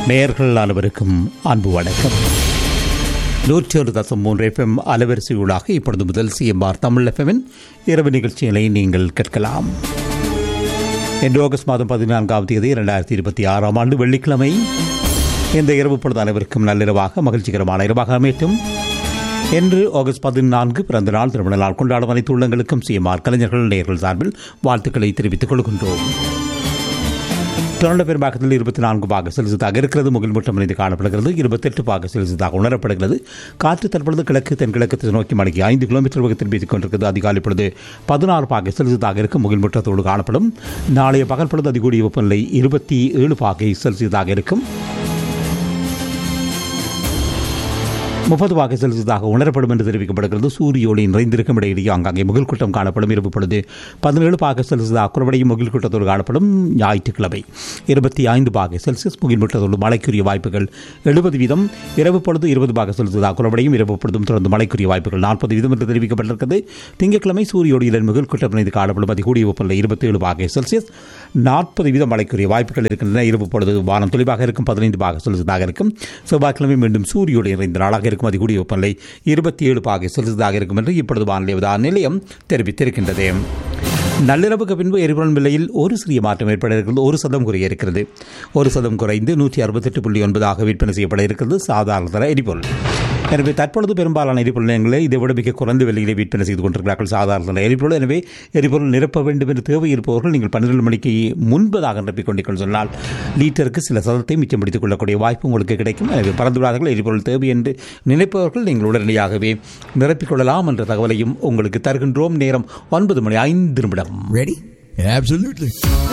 நேயர்கள் அனைவருக்கும் அன்பு வணக்கம் நூற்றி ஒரு தசம் மூன்று எஃப்எம் அலைவரிசையூடாக இப்பொழுது முதல் சிஎம்ஆர் தமிழ் எஃப்எம்மின் இரவு நிகழ்ச்சிகளை நீங்கள் கேட்கலாம் இன்று ஆகஸ்ட் மாதம் பதினான்காம் தேதி இரண்டாயிரத்தி இருபத்தி ஆறாம் ஆண்டு வெள்ளிக்கிழமை இந்த இரவு பொழுது அனைவருக்கும் நள்ளிரவாக மகிழ்ச்சிகரமான இரவாக அமையட்டும் இன்று ஆகஸ்ட் பதினான்கு பிறந்த நாள் திருமண நாள் கொண்டாடும் அனைத்து உள்ளங்களுக்கும் சிஎம்ஆர் கலைஞர்கள் நேர்கள் சார்பில் வாழ்த்துக்களை தெரிவித்துக் கொள்கின்றோம் தொடர்ந்த பெரும்பாக்கத்தில் இருபத்தி நான்கு பாக செல்சியஸாக இருக்கிறது முகில் மூட்டம் இணைந்து காணப்படுகிறது இருபத்தெட்டு பாக செல்சியஸாக உணரப்படுகிறது காற்று தற்பொழுது கிழக்கு தென்கிழக்கு திசை நோக்கி மணிக்கு ஐந்து கிலோமீட்டர் வேகத்தில் வீசிக் கொண்டிருக்கிறது அதிகாலை பொழுது பதினாறு பாக செல்சியஸாக இருக்கும் முகில் மூட்டத்தோடு காணப்படும் நாளைய பகல் பொழுது அதிகூடிய வெப்பநிலை இருபத்தி ஏழு பாகை செல்சியஸாக இருக்கும் முப்பது வாக்கு செல்சியஸாக உணரப்படும் என்று தெரிவிக்கப்படுகிறது சூரிய ஒளி நிறைந்திருக்கும் இடையிலேயே அங்கங்கே முகில் கூட்டம் காணப்படும் இரவு பொழுது பதினேழு பாக செல்சியஸாக குறைவடையும் முகில் கூட்டத்தோடு காணப்படும் ஞாயிற்றுக்கிழமை இருபத்தி ஐந்து பாக செல்சியஸ் முகில் கூட்டத்தோடு மழைக்குரிய வாய்ப்புகள் எழுபது வீதம் இரவு பொழுது இருபது பாக செல்சியஸாக குறைவடையும் இரவு பொழுதும் தொடர்ந்து மழைக்குரிய வாய்ப்புகள் நாற்பது வீதம் என்று தெரிவிக்கப்பட்டிருக்கிறது திங்கட்கிழமை சூரிய ஒளியுடன் முகில் கூட்டம் இணைந்து காணப்படும் அதிகூடிய வெப்பநிலை இருபத்தி ஏழு பாக செல்சியஸ் நாற்பது வீதம் மழைக்குரிய வாய்ப்புகள் இருக்கின்றன இரவு பொழுது வானம் தெளிவாக இருக்கும் பதினைந்து பாக செல்சியஸாக இருக்கும் செவ்வாய்க்கிழமை மீண்டும் சூரியோடு நிறைந்த நாளாக இருக்கும் அதிகூடிய வெப்பநிலை இருபத்தி ஏழு பாகை செல்சியஸாக இருக்கும் என்று இப்பொழுது வானிலை உதாரண நிலையம் தெரிவித்திருக்கின்றது நள்ளிரவுக்கு பின்பு எரிபொருள் விலையில் ஒரு சிறிய மாற்றம் ஏற்பட இருக்கிறது ஒரு சதம் குறைய இருக்கிறது ஒரு சதம் குறைந்து நூற்றி அறுபத்தெட்டு புள்ளி ஒன்பதாக விற்பனை செய்யப்பட இருக்கிறது சாதாரண தர எரிபொருள் எனவே தற்பொழுது பெரும்பாலான எரிபொருள் நிலையங்களை இதை விட மிக குறைந்த விலையிலே விற்பனை செய்து கொண்டிருக்கிறார்கள் சாதாரண தர எரிபொருள் எனவே எரிபொருள் நிரப்ப வேண்டும் என்று தேவை இருப்பவர்கள் நீங்கள் பன்னிரண்டு மணிக்கு முன்பதாக நிரப்பிக் கொண்டிருக்க சொன்னால் லீட்டருக்கு சில சதத்தை மிச்சம் பிடித்துக் கொள்ளக்கூடிய வாய்ப்பு உங்களுக்கு கிடைக்கும் எனவே பறந்து விடாதீர்கள் எரிபொருள் தேவை என்று நினைப்பவர்கள் நீங்கள் உடனடியாகவே நிரப்பிக்கொள்ளலாம் என்ற தகவலையும் உங்களுக்கு தருகின்றோம் நேரம் ஒன்பது மணி ஐந்து நிமிடம் Ready? Absolutely.